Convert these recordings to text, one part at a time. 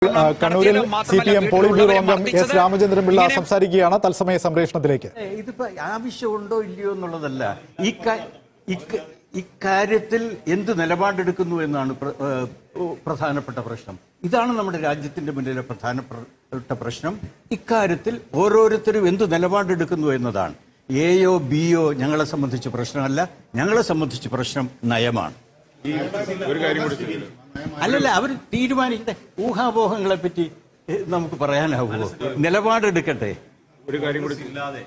ആ, കണ്ണൂരിൽ C P M politburo അംഗം എസ് രാമചന്ദ്രൻ പിള്ള ഇങ്ങനെ- സംസാരിക്കുകയാണ് തത്സമയ സംപ്രേഷണത്തിലേക്ക് ഏ, ഇതിപ്പോ ആവശ്യമുണ്ടോ ഇല്ലയോ എന്നുള്ളതല്ല ഈ കാ- ഇക്ക- ഇക്കാര്യത്തിൽ എന്ത് നിലപാടെടുക്കുന്നു എന്നാണ് പ്ര- ഏ, ഓ, പ്രധാനപ്പെട്ട പ്രശ്നം ഇതാണ് നമ്മുടെ രാജ്യത്തിന്റെ മുന്നിലെ പ്രധാനപ്പെട്ട പ്രശ്നം ഇക്കാര്യത്തിൽ ഓരോരുത്തരും എന്ത് നിലപാടെടുക്കുന്നു എന്നതാണ് എയോ ബിയോ ഞങ്ങളെ സംബന്ധിച്ച് പ്രശ്നമല്ല ഞങ്ങളെ സംബന്ധിച്ച് പ്രശ്നം നയമാണ് ഒരു കാര്യം കൂടി ചോദിക്കാം. അല്ലല്ല അവർ തീരുമാനിക്കട്ടെ ഊഹാപോഹങ്ങളെ പറ്റി ഏ, നമുക്ക് പറയാനാവുമോ നിലപാടെടുക്കട്ടെ ഒരു കാര്യം കൂടി ചോദിക്കാം.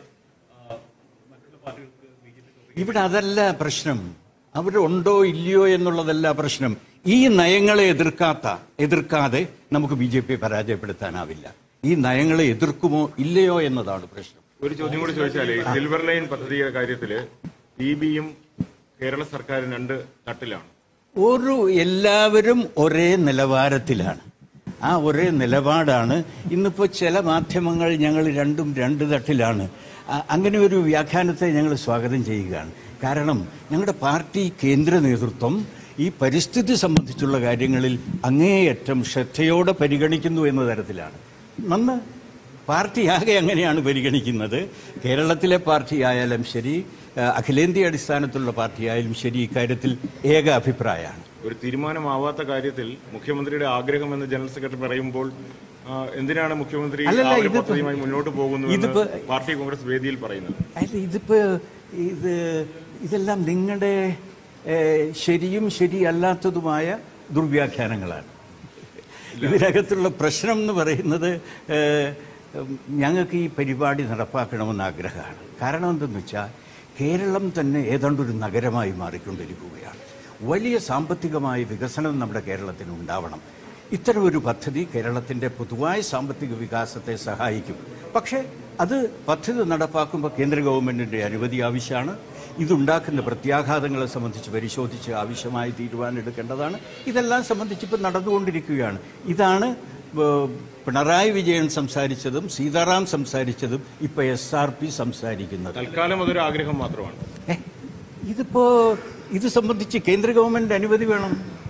ഇവിടെ അതല്ല പ്രശ്നം അവരുണ്ടോ ഇല്ലയോ എന്നുള്ളതല്ല പ്രശ്നം ഈ നയങ്ങളെ എതിർക്കാത്ത എതിർക്കാതെ നമുക്ക് ബി ജെ പി പരാജയപ്പെടുത്താനാവില്ല ഈ നയങ്ങളെ എതിർക്കുമോ ഇല്ലയോ എന്നതാണ് പ്രശ്നം ഒരു ചോദ്യം കൂടി ചോദിച്ചാലേ സിൽവർ ലൈൻ പദ്ധതിയുടെ കാര്യത്തില് പി ബിയും കേരള സർക്കാരും രണ്ട് തട്ടിലാണ് ഒരു എല്ലാവരും ഒരേ നിലവാരത്തിലാണ് ആ ഒരേ നിലപാടാണ് ഇന്നിപ്പോൾ ചില മാധ്യമങ്ങൾ ഞങ്ങൾ രണ്ടും രണ്ട് തട്ടിലാണ് അ- അങ്ങനെ ഒരു വ്യാഖ്യാനത്തെ ഞങ്ങൾ സ്വാഗതം ചെയ്യുകയാണ് കാരണം ഞങ്ങളുടെ പാർട്ടി കേന്ദ്ര നേതൃത്വം ഈ പരിസ്ഥിതി സംബന്ധിച്ചുള്ള കാര്യങ്ങളിൽ അങ്ങേയറ്റം ശ്രദ്ധയോടെ പരിഗണിക്കുന്നു എന്ന തരത്തിലാണ് നന്ന് പാർട്ടി ആകെ അങ്ങനെയാണ് പരിഗണിക്കുന്നത് കേരളത്തിലെ പാർട്ടി ആയാലും ശരി ആ, അഖിലേന്ത്യാ അടിസ്ഥാനത്തിലുള്ള പാർട്ടി ആയാലും ശരി ഇക്കാര്യത്തിൽ ഏക അഭിപ്രായമാണ് ഒരു തീരുമാനമാവാത്ത കാര്യത്തിൽ മുഖ്യമന്ത്രിയുടെ ആഗ്രഹം എന്ന് ജനറൽ സെക്രട്ടറി പറയുമ്പോൾ ആ, എന്തിനാണ് മുഖ്യമന്ത്രി അല്ലല്ല, ആ ഒരു ഇതിപ്പോ- പദ്ധതിയുമായി മുന്നോട്ട് പോകുന്നു എന്ന് ഇതിപ്പോ- പാർട്ടി കോൺഗ്രസ് വേദിയിൽ പറയുന്നത് അല്ല ഇതിപ്പോ ഇത് ഇതെല്ലാം നിങ്ങളുടെ ഏഹ്, ശരിയും ശരിയല്ലാത്തതുമായ ദുർവ്യാഖ്യാനങ്ങളാണ് ഇതിനകത്തുള്ള പ്രശ്നം എന്ന് പറയുന്നത് ഏഹ്, ഞങ്ങൾക്ക് ഈ പരിപാടി നടപ്പാക്കണമെന്ന് ആഗ്രഹമാണ് കാരണം എന്തെന്ന് വെച്ചാൽ കേരളം തന്നെ ഏതാണ്ട് ഒരു നഗരമായി മാറിക്കൊണ്ടിരിക്കുകയാണ് വലിയ സാമ്പത്തികമായ വികസനം നമ്മുടെ കേരളത്തിന് ഉണ്ടാവണം ഇത്തരം ഒരു പദ്ധതി കേരളത്തിന്റെ പൊതുവായ സാമ്പത്തിക വികാസത്തെ സഹായിക്കും പക്ഷേ അത് പദ്ധതി നടപ്പാക്കുമ്പോൾ കേന്ദ്ര ഗവൺമെന്റിന്റെ അനുമതി ആവശ്യമാണ് ഇതുണ്ടാക്കുന്ന പ്രത്യാഘാതങ്ങളെ സംബന്ധിച്ച് പരിശോധിച്ച് ആവശ്യമായ തീരുമാനം എടുക്കേണ്ടതാണ് ഇതെല്ലാം സംബന്ധിച്ച് ഇപ്പം നടന്നുകൊണ്ടിരിക്കുകയാണ് ഇതാണ് ഏഹ്, പിണറായി വിജയൻ സംസാരിച്ചതും സീതാറാം സംസാരിച്ചതും ഇപ്പൊ എസ് ആർ പി സംസാരിക്കുന്നത് തൽക്കാലം അതൊരു ആഗ്രഹം മാത്രമാണ് ഏ, ഇതിപ്പോ ഇത് സംബന്ധിച്ച് കേന്ദ്ര ഗവൺമെന്റ് അനുമതി വേണം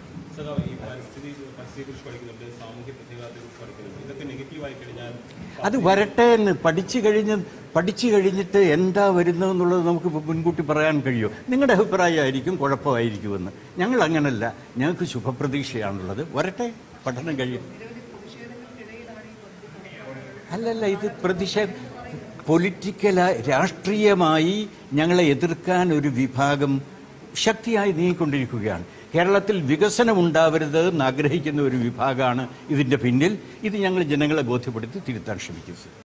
അത് വരട്ടെ എന്ന് പഠിച്ചു കഴിഞ്ഞ് പഠിച്ചു കഴിഞ്ഞിട്ട് എന്താ വരുന്നതെന്നുള്ളത് നമുക്ക് ഇപ്പൊ മുൻകൂട്ടി പറയാൻ കഴിയുമോ നിങ്ങളുടെ അഭിപ്രായമായിരിക്കും കുഴപ്പമായിരിക്കുമെന്ന് ഞങ്ങൾ അങ്ങനല്ല ഞങ്ങൾക്ക് ശുഭപ്രതീക്ഷയാണുള്ളത് വരട്ടെ പഠനം കഴിയും അല്ലല്ല ഇത് പ്രതിഷേധ പൊളിറ്റിക്കലായി രാഷ്ട്രീയമായി ഞങ്ങളെ എതിർക്കാൻ ഒരു വിഭാഗം ശക്തിയായി നീങ്ങിക്കൊണ്ടിരിക്കുകയാണ് കേരളത്തിൽ വികസനം ഉണ്ടാവരുത് എന്ന് ആഗ്രഹിക്കുന്ന ഒരു വിഭാഗമാണ് ഇതിന്റെ പിന്നിൽ ഇത് ഞങ്ങൾ ജനങ്ങളെ ബോധ്യപ്പെടുത്തി തിരുത്താൻ ശ്രമിക്കും